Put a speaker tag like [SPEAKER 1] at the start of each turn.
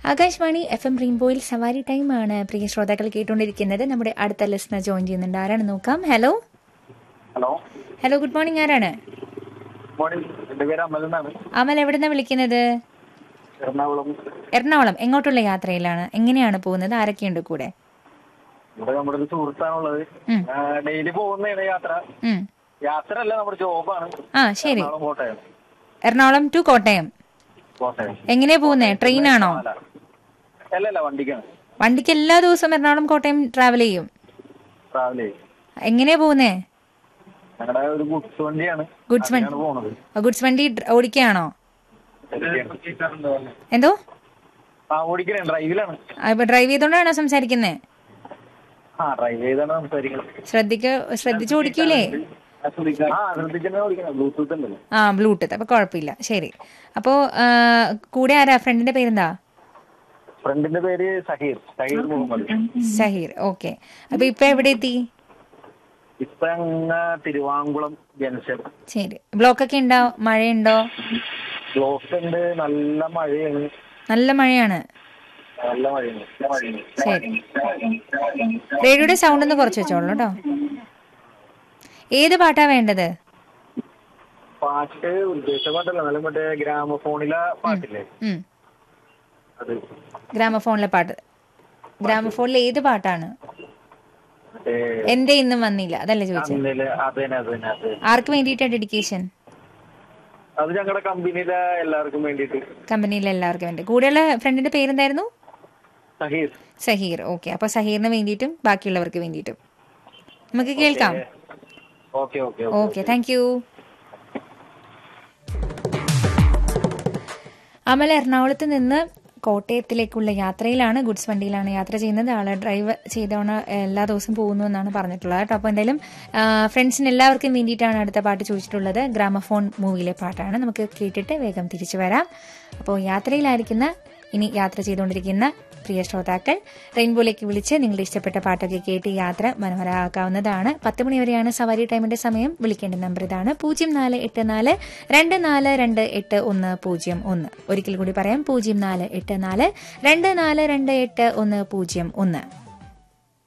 [SPEAKER 1] Akashvani F M റെയിൻബോയിൽ സവാരി ടൈമാണ് പ്രിയ ശ്രോതാക്കൾ കേട്ടുകൊണ്ടിരിക്കുന്നത് നമ്മുടെ അടുത്ത ലിസ്ണർ ജോയിൻ ചെയ്യുന്നുണ്ട് ആരാണ് നോക്കാം hello
[SPEAKER 2] hello
[SPEAKER 1] hello good morning ആരാണ്
[SPEAKER 2] മോർണിംഗ് എന്റെ പേര് അമൽ എന്നാണ്
[SPEAKER 1] അമൽ എവിടുന്നാ വിളിക്കുന്നത്
[SPEAKER 2] എറണാകുളം
[SPEAKER 1] എറണാകുളം എങ്ങോട്ടുള്ള യാത്രയിലാണ് എങ്ങനെയാണ് പോകുന്നത് ആരൊക്കെയുണ്ട് കൂടെ
[SPEAKER 2] ഇവിടെ നമ്മുടെ ഒരു സുഹൃത്താണുള്ളത്
[SPEAKER 1] ഉം.
[SPEAKER 2] ഡെയിലി പോകുന്നതാണ് യാത്ര
[SPEAKER 1] ഉം.
[SPEAKER 2] യാത്ര അല്ല നമ്മുടെ ജോബാണ്
[SPEAKER 1] ആ ശരി
[SPEAKER 2] എറണാകുളം കോട്ടയം
[SPEAKER 1] എറണാകുളം ടു കോട്ടയം
[SPEAKER 2] കോട്ടയം
[SPEAKER 1] എങ്ങനെയാ പോകുന്നേ ട്രെയിനാണോ
[SPEAKER 2] അല്ല അല്ല അല്ല വണ്ടിക്കാണ്
[SPEAKER 1] വണ്ടിക്ക് എല്ലാ ദിവസവും എറണാകുളം കോട്ടയം ട്രാവൽ ചെയ്യും
[SPEAKER 2] ട്രാവൽ ചെയ്യും
[SPEAKER 1] എങ്ങനെയാ പോകുന്നേ
[SPEAKER 2] ഞങ്ങളുടെ ഒരു ഗുഡ്സ് വണ്ടിയാണ്
[SPEAKER 1] ഗുഡ്സ് വണ്ടി
[SPEAKER 2] അതിലാണ് പോണത്
[SPEAKER 1] ഗുഡ്സ് വണ്ടി ഡ്ര- ഓടിക്കുകയാണോ എന്തോ
[SPEAKER 2] ആ ഓടിക്കണേ ഡ്രൈവിലാണ്
[SPEAKER 1] ആ, ഇപ്പൊ ഡ്രൈവ് ചെയ്തോണ്ടാണോ സംസാരിക്കുന്നേ
[SPEAKER 2] ആ ഡ്രൈവ് ചെയ്താണ് സംസാരിക്കുന്നത്
[SPEAKER 1] ശ്രദ്ധിക്ക ശ്രദ്ധിച്ച് ഓടിക്കൂലേ
[SPEAKER 2] ആ ശ്രദ്ധിച്ചാൽ ഓടിക്കണം ബ്ലൂടൂത്ത് ഉണ്ടല്ലോ
[SPEAKER 1] ആ ബ്ലൂടൂത്ത് അപ്പൊ കുഴപ്പമില്ല ശരി അപ്പോ ആ, കൂടെ ആരാ ഫ്രണ്ടിന്റെ പേരെന്താ
[SPEAKER 2] ഫ്രണ്ടിന്റെ പേര് സഹീർ സഹീർ മുഹമ്മദ്
[SPEAKER 1] സഹീർ ഓക്കെ അപ്പൊ ഇപ്പൊ എവിടെ എത്തി
[SPEAKER 2] ഇപ്പൊ അങ്ങ് തിരുവാങ്കുളം ജംഗ്ഷൻ
[SPEAKER 1] ശരി ബ്ലോക്ക് ഒക്കെ ഉണ്ടോ മഴയുണ്ടോ
[SPEAKER 2] ബ്ലോക്ക് ഉണ്ട് നല്ല മഴയാണ്
[SPEAKER 1] നല്ല മഴയാണ്
[SPEAKER 2] നല്ല മഴയാണ് നല്ല മഴയാണ്
[SPEAKER 1] ശരി റേഡിയോയുടെ സൗണ്ട് ഒന്ന് കുറച്ച് വെച്ചോളൂ കേട്ടോ ഏത് പാട്ടാ വേണ്ടത്
[SPEAKER 2] പാട്ട് ഉദ്ദേശ പാട്ടല്ല നല്ല മറ്റേ ഗ്രാമഫോണിലെ പാട്ടില്ലേ
[SPEAKER 1] ഉം.
[SPEAKER 2] അത്
[SPEAKER 1] ഗ്രാമഫോണിലെ പാട്ട് ഗ്രാമഫോണിലെ ഏത് പാട്ടാണ്
[SPEAKER 2] മറ്റേ
[SPEAKER 1] എന്റെ ഇന്നും വന്നില്ല അതല്ലേ ചോദിച്ചത്
[SPEAKER 2] അന്നില് അതന്നെ അതന്നെ അത്
[SPEAKER 1] ആർക്ക് വേണ്ടിയിട്ടാ ഡെഡിക്കേഷൻ
[SPEAKER 2] അത് ഞങ്ങളുടെ കമ്പനിയിലെ എല്ലാവർക്കും വേണ്ടിയിട്ട്
[SPEAKER 1] കമ്പനിയിലെ എല്ലാവർക്കും വേണ്ടി കൂടെയുള്ള ഫ്രണ്ടിന്റെ പേരെന്തായിരുന്നു
[SPEAKER 2] സഹീർ
[SPEAKER 1] സഹീർ ഓക്കെ അപ്പൊ സഹീറിന് വേണ്ടിയിട്ടും ബാക്കിയുള്ളവർക്ക് വേണ്ടിയിട്ടും നമുക്ക് കേൾക്കാം
[SPEAKER 2] okay okay
[SPEAKER 1] okay thank you Amal എറണാകുളത്ത് നിന്ന് കോട്ടയത്തിലേക്കുള്ള യാത്രയിലാണ് ഗുഡ്സ് വണ്ടിയിലാണ് യാത്ര ചെയ്യുന്നത് ആള് ഡ്രൈവ് ചെയ്തോണ എല്ലാ ദിവസവും പോകുന്നു എന്നാണ് പറഞ്ഞിട്ടുള്ളത് കേട്ടോ അപ്പോൾ എന്തായാലും ഫ്രണ്ട്സിന് എല്ലാവർക്കും വേണ്ടിയിട്ടാണ് അടുത്ത പാട്ട് ചോദിച്ചിട്ടുള്ളത് ഗ്രാമഫോൺ മൂവിയിലെ പാട്ടാണ് നമുക്ക് കേട്ടിട്ട് വേഗം തിരിച്ചു വരാം അപ്പോൾ യാത്രയിലായിരിക്കുന്ന ഇനി യാത്ര ചെയ്തുകൊണ്ടിരിക്കുന്ന പ്രിയ ശ്രോതാക്കൾ റെയിൻബോയിലേക്ക് വിളിച്ച് നിങ്ങളുടെ ഇഷ്ടപ്പെട്ട പാട്ടൊക്കെ കേട്ട് ഈ യാത്ര മനോഹരമാക്കാവുന്നതാണ് പത്ത് മണി വരെയാണ് സവാരി ടൈമിന്റെ സമയം വിളിക്കേണ്ട നമ്പർ ഇതാണ് പൂജ്യം നാല് എട്ട് നാല് രണ്ട് നാല് രണ്ട് എട്ട് ഒന്ന് പൂജ്യം ഒന്ന് ഒരിക്കൽ കൂടി പറയാം പൂജ്യം നാല് എട്ട് നാല് രണ്ട് നാല് രണ്ട് എട്ട് ഒന്ന് പൂജ്യം ഒന്ന്